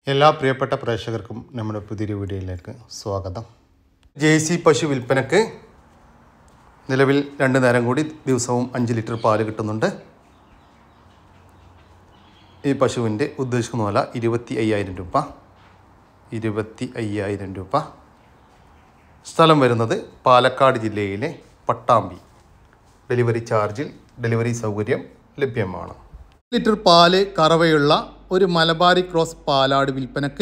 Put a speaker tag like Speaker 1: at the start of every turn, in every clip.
Speaker 1: എല്ലാ പ്രിയപ്പെട്ട പ്രേക്ഷകർക്കും നമ്മുടെ പുതിയൊരു വീഡിയോയിലേക്ക് സ്വാഗതം ജെ സി പശു വിൽപ്പനക്ക് നിലവിൽ രണ്ട് നേരം കൂടി ദിവസവും അഞ്ച് ലിറ്റർ പാല് കിട്ടുന്നുണ്ട് ഈ പശുവിൻ്റെ ഉദ്ദേശിക്കുന്ന വില ഇരുപത്തി അയ്യായിരം രൂപ ഇരുപത്തി അയ്യായിരം രൂപ സ്ഥലം വരുന്നത് പാലക്കാട് ജില്ലയിലെ പട്ടാമ്പി ഡെലിവറി ചാർജിൽ ഡെലിവറി സൗകര്യം ലഭ്യമാണ് ലിറ്റർ പാല് കറവയുള്ള ഒരു മലബാരി ക്രോസ് പാലാട് വിൽപ്പനക്ക്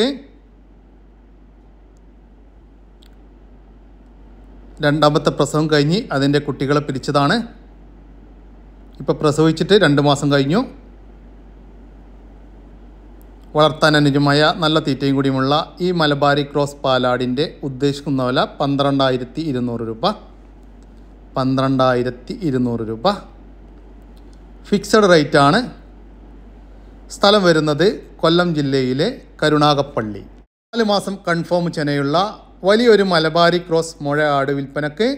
Speaker 1: രണ്ടാമത്തെ പ്രസവം കഴിഞ്ഞ് അതിൻ്റെ കുട്ടികളെ പിരിച്ചതാണ് ഇപ്പോൾ പ്രസവിച്ചിട്ട് രണ്ട് മാസം കഴിഞ്ഞു വളർത്താൻ അനുജമായ നല്ല തീറ്റയും കൂടിയുമുള്ള ഈ മലബാരി ക്രോസ് പാലാടിൻ്റെ ഉദ്ദേശിക്കുന്ന വില പന്ത്രണ്ടായിരത്തി ഇരുന്നൂറ് രൂപ പന്ത്രണ്ടായിരത്തി ഇരുന്നൂറ് രൂപ ഫിക്സഡ് റേറ്റ് ആണ് സ്ഥലം വരുന്നത് കൊല്ലം ജില്ലയിലെ കരുണാകപ്പള്ളി നാല് മാസം കൺഫേം ചെനയുള്ള വലിയൊരു മലബാരി ക്രോസ് മുഴ ആട് വിൽപ്പനക്ക്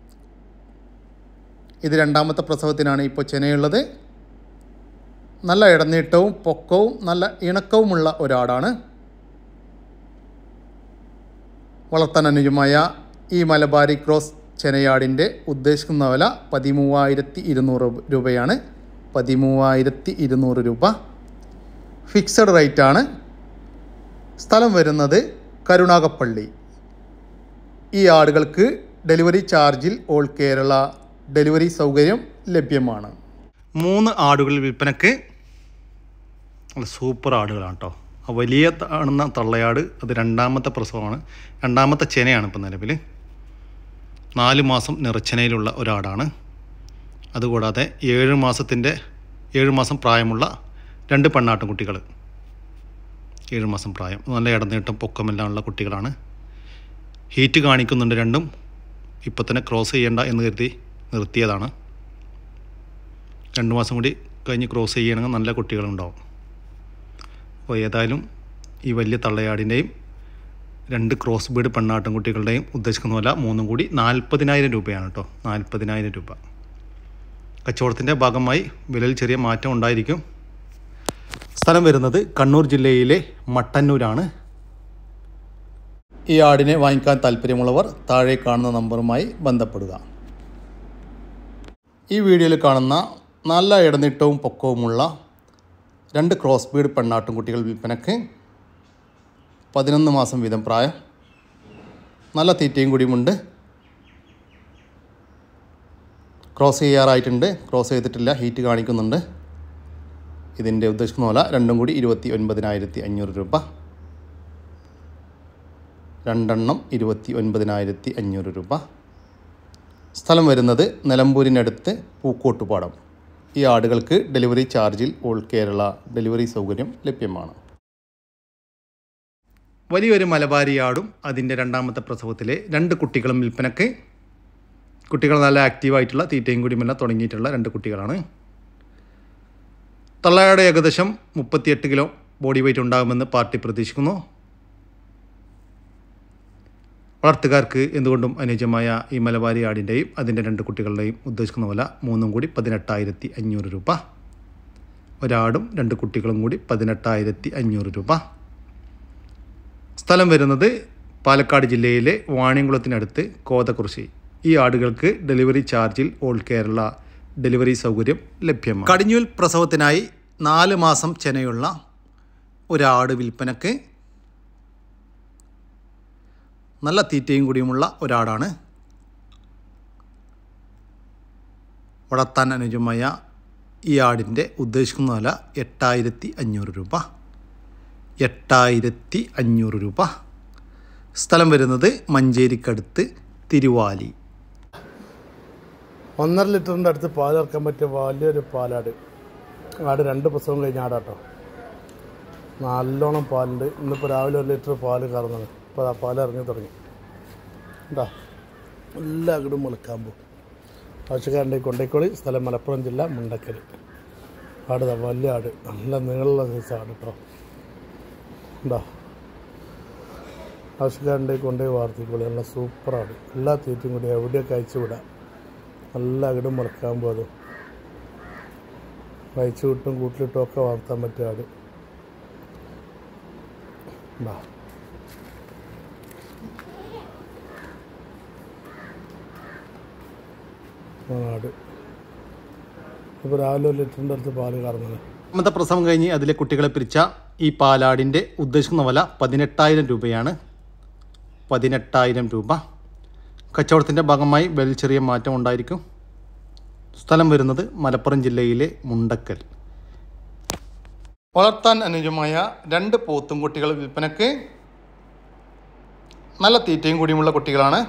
Speaker 1: ഇത് രണ്ടാമത്തെ പ്രസവത്തിനാണ് ഇപ്പോൾ ചെനയുള്ളത് നല്ല ഇടനീട്ടവും പൊക്കവും നല്ല ഇണക്കവുമുള്ള ഒരാടാണ് വളർത്താൻ അനുജമായ ഈ മലബാരി ക്രോസ് ചെനയാടിൻ്റെ ഉദ്ദേശിക്കുന്ന വില പതിമൂവായിരത്തി ഇരുന്നൂറ് രൂപയാണ് പതിമൂവായിരത്തി ഇരുന്നൂറ് രൂപ ഫിക്സഡ് റേറ്റ് ആണ് സ്ഥലം വരുന്നത് കരുണാകപ്പള്ളി ഈ ആടുകൾക്ക് ഡെലിവറി ചാർജിൽ ഓൾ കേരള ഡെലിവറി സൗകര്യം ലഭ്യമാണ് മൂന്ന് ആടുകൾ വിൽപ്പനക്ക് നല്ല സൂപ്പർ ആടുകളാണ് കേട്ടോ ആ വലിയ കാണുന്ന തള്ളയാട് അത് രണ്ടാമത്തെ പ്രസവമാണ് രണ്ടാമത്തെ ചെനയാണ് ഇപ്പം നിലവിൽ നാല് മാസം നിറച്ചനയിലുള്ള ഒരാടാണ് അതുകൂടാതെ ഏഴ് മാസത്തിൻ്റെ ഏഴ് മാസം പ്രായമുള്ള രണ്ട് പെണ്ണാട്ടും കുട്ടികൾ ഏഴ് മാസം പ്രായം നല്ല ഇടനീട്ടം പൊക്കമെല്ലാം ഉള്ള കുട്ടികളാണ് ഹീറ്റ് കാണിക്കുന്നുണ്ട് രണ്ടും ഇപ്പം തന്നെ ക്രോസ് ചെയ്യേണ്ട എന്ന് കരുതി നിർത്തിയതാണ് രണ്ട് മാസം കൂടി കഴിഞ്ഞ് ക്രോസ് ചെയ്യണമെങ്കിൽ നല്ല കുട്ടികളുണ്ടാവും അപ്പോൾ ഏതായാലും ഈ വലിയ തള്ളയാടിൻ്റെയും രണ്ട് ക്രോസ് ബീഡ് പെണ്ണാട്ടും കുട്ടികളുടെയും ഉദ്ദേശിക്കുന്ന പോലെ മൂന്നും കൂടി നാൽപ്പതിനായിരം രൂപയാണ് കേട്ടോ നാൽപ്പതിനായിരം രൂപ കച്ചവടത്തിൻ്റെ ഭാഗമായി വിലയിൽ ചെറിയ മാറ്റം ഉണ്ടായിരിക്കും സ്ഥലം വരുന്നത് കണ്ണൂർ ജില്ലയിലെ മട്ടന്നൂരാണ് ഈ ആടിനെ വാങ്ങിക്കാൻ താല്പര്യമുള്ളവർ താഴെ കാണുന്ന നമ്പറുമായി ബന്ധപ്പെടുക ഈ വീഡിയോയിൽ കാണുന്ന നല്ല ഇടനീട്ടവും പൊക്കവുമുള്ള രണ്ട് ക്രോസ് ബീഡ് പെണ്ണാട്ടും കുട്ടികൾ വിൽപ്പനക്ക് പതിനൊന്ന് മാസം വീതം പ്രായം നല്ല തീറ്റയും കൂടിയുമുണ്ട് ക്രോസ് ചെയ്യാറായിട്ടുണ്ട് ക്രോസ് ചെയ്തിട്ടില്ല ഹീറ്റ് കാണിക്കുന്നുണ്ട് ഇതിൻ്റെ ഉദ്ദേശിക്കുന്ന പോലെ രണ്ടും കൂടി ഇരുപത്തി ഒൻപതിനായിരത്തി അഞ്ഞൂറ് രൂപ രണ്ടെണ്ണം ഇരുപത്തി ഒൻപതിനായിരത്തി അഞ്ഞൂറ് രൂപ സ്ഥലം വരുന്നത് നിലമ്പൂരിനടുത്ത് പൂക്കോട്ടുപാടം ഈ ആടുകൾക്ക് ഡെലിവറി ചാർജിൽ ഓൾ കേരള ഡെലിവറി സൗകര്യം ലഭ്യമാണ് വലിയൊരു മലബാരി ആടും അതിൻ്റെ രണ്ടാമത്തെ പ്രസവത്തിലെ രണ്ട് കുട്ടികളും വിൽപ്പനക്ക് കുട്ടികൾ നല്ല ആക്റ്റീവായിട്ടുള്ള തീറ്റയും കൂടിയുമെല്ലാം തുടങ്ങിയിട്ടുള്ള രണ്ട് കുട്ടികളാണ് തള്ളയുടെ ഏകദേശം മുപ്പത്തിയെട്ട് കിലോ ബോഡി വെയിറ്റ് ഉണ്ടാകുമെന്ന് പാർട്ടി പ്രതീക്ഷിക്കുന്നു വളർത്തുകാർക്ക് എന്തുകൊണ്ടും അനുയോജ്യമായ ഈ മലബാരി ആടിൻ്റെയും അതിൻ്റെ രണ്ട് കുട്ടികളുടെയും ഉദ്ദേശിക്കുന്ന വില മൂന്നും കൂടി പതിനെട്ടായിരത്തി അഞ്ഞൂറ് രൂപ ഒരാടും രണ്ട് കുട്ടികളും കൂടി പതിനെട്ടായിരത്തി അഞ്ഞൂറ് രൂപ സ്ഥലം വരുന്നത് പാലക്കാട് ജില്ലയിലെ വാണിയംകുളത്തിനടുത്ത് കോതകുറിശി ഈ ആടുകൾക്ക് ഡെലിവറി ചാർജിൽ ഓൾ കേരള ഡെലിവറി സൗകര്യം ലഭ്യമാണ് കടിഞ്ഞൂൽ പ്രസവത്തിനായി നാല് മാസം ചെനയുള്ള ഒരാട് വിൽപ്പനക്ക് നല്ല തീറ്റയും കൂടിയുമുള്ള ഒരാടാണ് വളർത്താൻ അനുയോജ്യമായ ഈ ആടിൻ്റെ ഉദ്ദേശിക്കുന്ന വില എട്ടായിരത്തി അഞ്ഞൂറ് രൂപ എട്ടായിരത്തി അഞ്ഞൂറ് രൂപ സ്ഥലം വരുന്നത് മഞ്ചേരിക്കടുത്ത് തിരുവാലി
Speaker 2: ഒന്നര ലിറ്ററിൻ്റെ അടുത്ത് പാലിറക്കാൻ പറ്റിയ വലിയൊരു പാലാട് ആട് രണ്ട് പ്രസവം കഴിഞ്ഞ ആടാട്ടോ നല്ലോണം പാലുണ്ട് ഇന്നിപ്പോൾ രാവിലെ ഒരു ലിറ്റർ പാല് കറന്നത് ഇപ്പോൾ ആ പാൽ ഇറങ്ങി തുടങ്ങി എന്താ എല്ലാ അകിടും മുളക്കാൻ പോകും ആവശ്യക്കാരൻ്റെ കൊണ്ടേക്കോളി സ്ഥലം മലപ്പുറം ജില്ല മുണ്ടക്കൽ ആട് ദാ വലിയ ആട് നല്ല നീളമുള്ള സൈസ് ആട് കേട്ടോ എന്താ ആവശ്യക്കാരൻ്റെ കൊണ്ടുപോയി വാർത്തിക്കോളി നല്ല സൂപ്പറാണ് എല്ലാ തീറ്റും കൂടി എവിടെയൊക്കെ അയച്ചു വിടാം നല്ല അകിടും മുളക്കാൻ പോകും അയച്ചു വിട്ടും കൂട്ടിലിട്ടും ഒക്കെ വളർത്താൻ പറ്റിയ ആട് ഉണ്ടാ ആട് ഇപ്പോൾ രാവിലെ ഒരു ലിറ്ററിൻ്റെ അടുത്ത് പാല് കറന്നത്
Speaker 1: രണ്ടാമത്തെ പ്രസവം കഴിഞ്ഞ് അതിലെ കുട്ടികളെ പിരിച്ച ഈ പാലാടിൻ്റെ ഉദ്ദേശിക്കുന്ന വില പതിനെട്ടായിരം രൂപയാണ് പതിനെട്ടായിരം രൂപ കച്ചവടത്തിൻ്റെ ഭാഗമായി വില ചെറിയ മാറ്റം ഉണ്ടായിരിക്കും സ്ഥലം വരുന്നത് മലപ്പുറം ജില്ലയിലെ മുണ്ടക്കൽ വളർത്താൻ അനുയോജ്യമായ രണ്ട് പോത്തും കുട്ടികൾ വിൽപ്പനക്ക് നല്ല തീറ്റയും കൂടിയുമുള്ള കുട്ടികളാണ്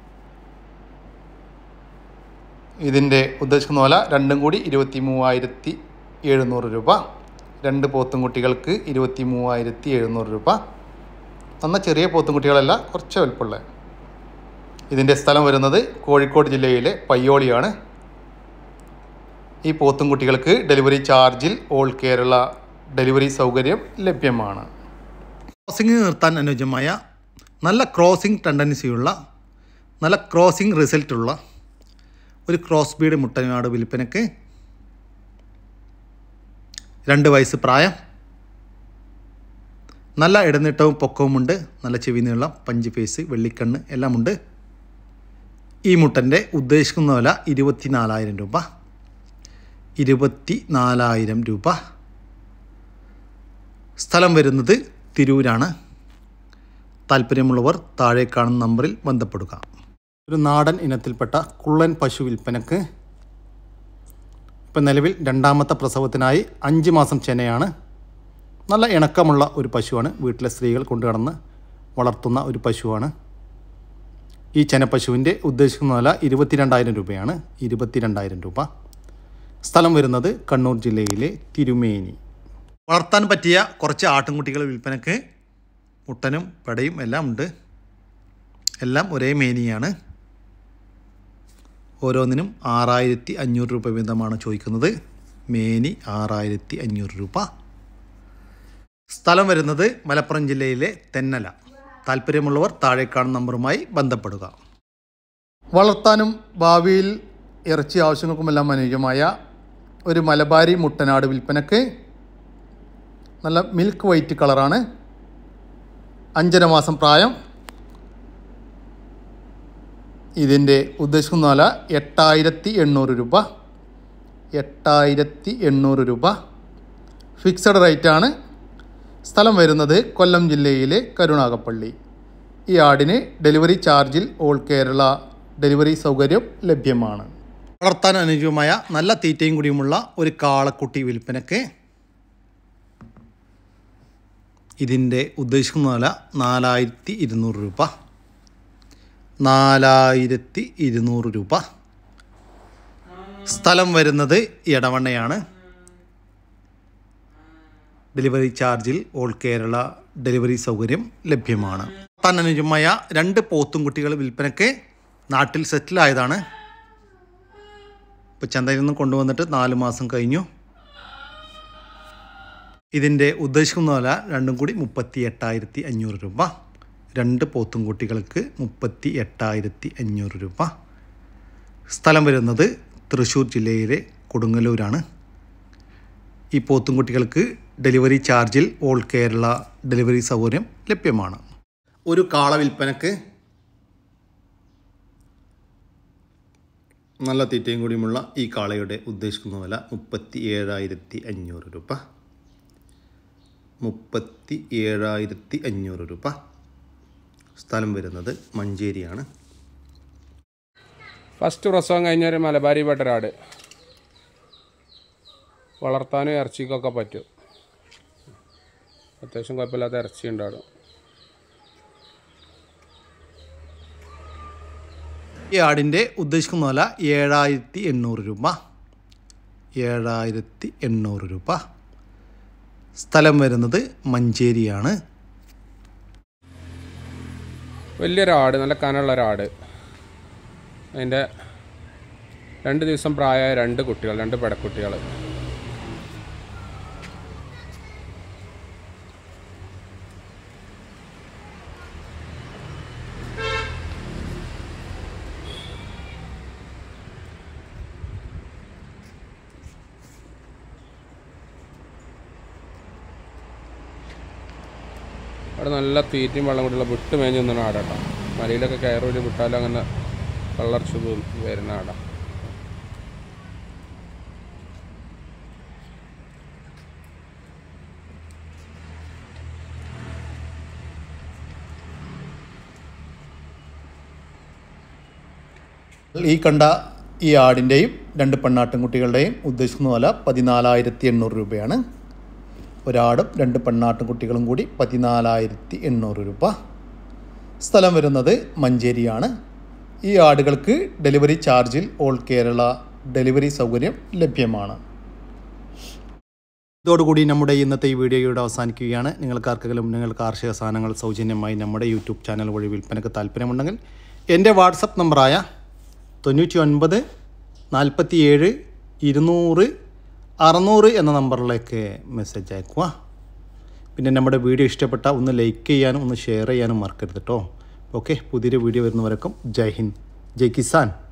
Speaker 1: ഇതിൻ്റെ ഉദ്ദേശിക്കുന്ന വില രണ്ടും കൂടി ഇരുപത്തി മൂവായിരത്തി എഴുന്നൂറ് രൂപ രണ്ട് പോത്തും കുട്ടികൾക്ക് ഇരുപത്തി മൂവായിരത്തി എഴുന്നൂറ് രൂപ നന്ന ചെറിയ പോത്തും കുട്ടികളല്ല കുറച്ച് വലുപ്പമുള്ള ഇതിൻ്റെ സ്ഥലം വരുന്നത് കോഴിക്കോട് ജില്ലയിലെ പയ്യോളിയാണ് ഈ പോത്തും കുട്ടികൾക്ക് ഡെലിവറി ചാർജിൽ ഓൾ കേരള ഡെലിവറി സൗകര്യം ലഭ്യമാണ് ക്രോസിംഗ് നിർത്താൻ അനുയോജ്യമായ നല്ല ക്രോസിംഗ് ടെൻഡൻസിയുള്ള നല്ല ക്രോസിംഗ് റിസൾട്ടുള്ള ഒരു ക്രോസ് ബീഡ് മുട്ടനാട് വിൽപ്പനക്ക് രണ്ട് വയസ്സ് പ്രായം നല്ല ഇടനീട്ടവും പൊക്കവുമുണ്ട് നല്ല ചെവി നീളം പഞ്ച് ഫേസ് വെള്ളിക്കണ്ണ് എല്ലാമുണ്ട് ഈ മുട്ടൻ്റെ ഉദ്ദേശിക്കുന്ന വില ഇരുപത്തി നാലായിരം രൂപ ഇരുപത്തി നാലായിരം രൂപ സ്ഥലം വരുന്നത് തിരൂരാണ് താല്പര്യമുള്ളവർ താഴെ കാണുന്ന നമ്പറിൽ ബന്ധപ്പെടുക ഒരു നാടൻ ഇനത്തിൽപ്പെട്ട കുള്ളൻ പശു വിൽപ്പനക്ക് ഇപ്പം നിലവിൽ രണ്ടാമത്തെ പ്രസവത്തിനായി അഞ്ച് മാസം ചെനയാണ് നല്ല ഇണക്കമുള്ള ഒരു പശുവാണ് വീട്ടിലെ സ്ത്രീകൾ കൊണ്ടുനടന്ന് വളർത്തുന്ന ഒരു പശുവാണ് ഈ ചെനപ്പശുവിൻ്റെ ഉദ്ദേശിക്കുന്ന വില ഇരുപത്തിരണ്ടായിരം രൂപയാണ് ഇരുപത്തിരണ്ടായിരം രൂപ സ്ഥലം വരുന്നത് കണ്ണൂർ ജില്ലയിലെ തിരുമേനി വളർത്താൻ പറ്റിയ കുറച്ച് ആട്ടിൻകുട്ടികൾ വിൽപ്പനക്ക് മുട്ടനും പെടയും എല്ലാം ഉണ്ട് എല്ലാം ഒരേ മേനിയാണ് ഓരോന്നിനും ആറായിരത്തി അഞ്ഞൂറ് രൂപ വീതമാണ് ചോദിക്കുന്നത് മേനി ആറായിരത്തി അഞ്ഞൂറ് രൂപ സ്ഥലം വരുന്നത് മലപ്പുറം ജില്ലയിലെ തെന്നല താല്പര്യമുള്ളവർ താഴെ കാണുന്ന നമ്പറുമായി ബന്ധപ്പെടുക വളർത്താനും ഭാവിയിൽ ഇറച്ചി ആവശ്യങ്ങൾക്കുമെല്ലാം അനുയോജ്യമായ ഒരു മലബാരി മുട്ടനാട് വിൽപ്പനക്ക് നല്ല മിൽക്ക് വൈറ്റ് കളറാണ് അഞ്ചര മാസം പ്രായം ഇതിൻ്റെ ഉദ്ദേശിക്കുന്ന വില എട്ടായിരത്തി എണ്ണൂറ് രൂപ എട്ടായിരത്തി എണ്ണൂറ് രൂപ ഫിക്സഡ് റേറ്റാണ് സ്ഥലം വരുന്നത് കൊല്ലം ജില്ലയിലെ കരുണാകപ്പള്ളി ഈ ആടിന് ഡെലിവറി ചാർജിൽ ഓൾ കേരള ഡെലിവറി സൗകര്യം ലഭ്യമാണ് വളർത്താൻ അനുയോജ്യമായ നല്ല തീറ്റയും കൂടിയുമുള്ള ഒരു കാളക്കുട്ടി വിൽപ്പനക്ക് ഇതിൻ്റെ ഉദ്ദേശിക്കുന്ന വില നാലായിരത്തി ഇരുന്നൂറ് രൂപ നാലായിരത്തി ഇരുന്നൂറ് രൂപ സ്ഥലം വരുന്നത് ഇടവണ്ണയാണ് ഡെലിവറി ചാർജിൽ ഓൾ കേരള ഡെലിവറി സൗകര്യം ലഭ്യമാണ് താൻ അനുയോജ്യമായ രണ്ട് പോത്തും കുട്ടികൾ വിൽപ്പനയ്ക്ക് നാട്ടിൽ സെറ്റിലായതാണ് ഇപ്പോൾ ചന്തയിൽ നിന്ന് കൊണ്ടുവന്നിട്ട് നാല് മാസം കഴിഞ്ഞു ഇതിൻ്റെ ഉദ്ദേശിക്കുന്ന വില രണ്ടും കൂടി മുപ്പത്തി എട്ടായിരത്തി അഞ്ഞൂറ് രൂപ രണ്ട് പോത്തും കുട്ടികൾക്ക് മുപ്പത്തി എട്ടായിരത്തി അഞ്ഞൂറ് രൂപ സ്ഥലം വരുന്നത് തൃശ്ശൂർ ജില്ലയിലെ കൊടുങ്ങല്ലൂരാണ് ഈ പോത്തും കുട്ടികൾക്ക് ഡെലിവറി ചാർജിൽ ഓൾ കേരള ഡെലിവറി സൗകര്യം ലഭ്യമാണ് ഒരു കാള വിൽപ്പനക്ക് നല്ല തീറ്റയും കൂടിയുമുള്ള ഈ കാളയുടെ ഉദ്ദേശിക്കുന്ന വില മുപ്പത്തി ഏഴായിരത്തി അഞ്ഞൂറ് രൂപ മുപ്പത്തി ഏഴായിരത്തി അഞ്ഞൂറ് രൂപ സ്ഥലം വരുന്നത് മഞ്ചേരിയാണ്
Speaker 3: ഫസ്റ്റ് പ്രസവം കഴിഞ്ഞ ഒരു മലബാരി പെട്ടരാട് വളർത്താനും ഇറച്ചിക്കൊക്കെ പറ്റും അത്യാവശ്യം കുഴപ്പമില്ലാത്ത ഇറച്ചി ഉണ്ടാകും
Speaker 1: ഈ ആടിൻ്റെ ഉദ്ദേശിക്കുന്ന വില ഏഴായിരത്തി എണ്ണൂറ് രൂപ ഏഴായിരത്തി എണ്ണൂറ് രൂപ സ്ഥലം വരുന്നത് മഞ്ചേരിയാണ്
Speaker 3: വലിയൊരാട് നല്ല കനമുള്ള ഒരാട് അതിൻ്റെ രണ്ട് ദിവസം പ്രായമായ രണ്ട് കുട്ടികൾ രണ്ട് പെടക്കുട്ടികൾ അവിടെ നല്ല തീറ്റയും വെള്ളം കൂടിയുള്ള വിട്ട് മേഞ്ഞ് നിന്ന ആടാട്ടോ മലയിലൊക്കെ കയറൂരി വിട്ടാലും അങ്ങനെ വെള്ളർച്ചു വരുന്ന ആടാ
Speaker 1: ഈ കണ്ട ഈ ആടിൻ്റെയും രണ്ട് പെണ്ണാട്ടിൻകുട്ടികളുടെയും ഉദ്ദേശിക്കുന്ന വില പതിനാലായിരത്തി എണ്ണൂറ് രൂപയാണ് ഒരാടും രണ്ട് പെണ്ണാട്ടിൻകുട്ടികളും കൂടി പതിനാലായിരത്തി എണ്ണൂറ് രൂപ സ്ഥലം വരുന്നത് മഞ്ചേരിയാണ് ഈ ആടുകൾക്ക് ഡെലിവറി ചാർജിൽ ഓൾ കേരള ഡെലിവറി സൗകര്യം ലഭ്യമാണ് ഇതോടുകൂടി നമ്മുടെ ഇന്നത്തെ ഈ വീഡിയോയുടെ അവസാനിക്കുകയാണ് നിങ്ങൾക്ക് ആർക്കെങ്കിലും നിങ്ങൾ കാർഷിക സാധനങ്ങൾ സൗജന്യമായി നമ്മുടെ യൂട്യൂബ് ചാനൽ വഴി വിൽപ്പനയ്ക്ക് താല്പര്യമുണ്ടെങ്കിൽ എൻ്റെ വാട്സപ്പ് നമ്പറായ തൊണ്ണൂറ്റി ഒൻപത് നാൽപ്പത്തി ഏഴ് ഇരുന്നൂറ് അറുന്നൂറ് എന്ന നമ്പറിലേക്ക് മെസ്സേജ് അയക്കുക പിന്നെ നമ്മുടെ വീഡിയോ ഇഷ്ടപ്പെട്ട ഒന്ന് ലൈക്ക് ചെയ്യാനും ഒന്ന് ഷെയർ ചെയ്യാനും മറക്കരുത് കേട്ടോ ഓക്കെ പുതിയൊരു വീഡിയോ വരുന്നവരേക്കും ജയ് ഹിന്ദ് ജയ് കിസാൻ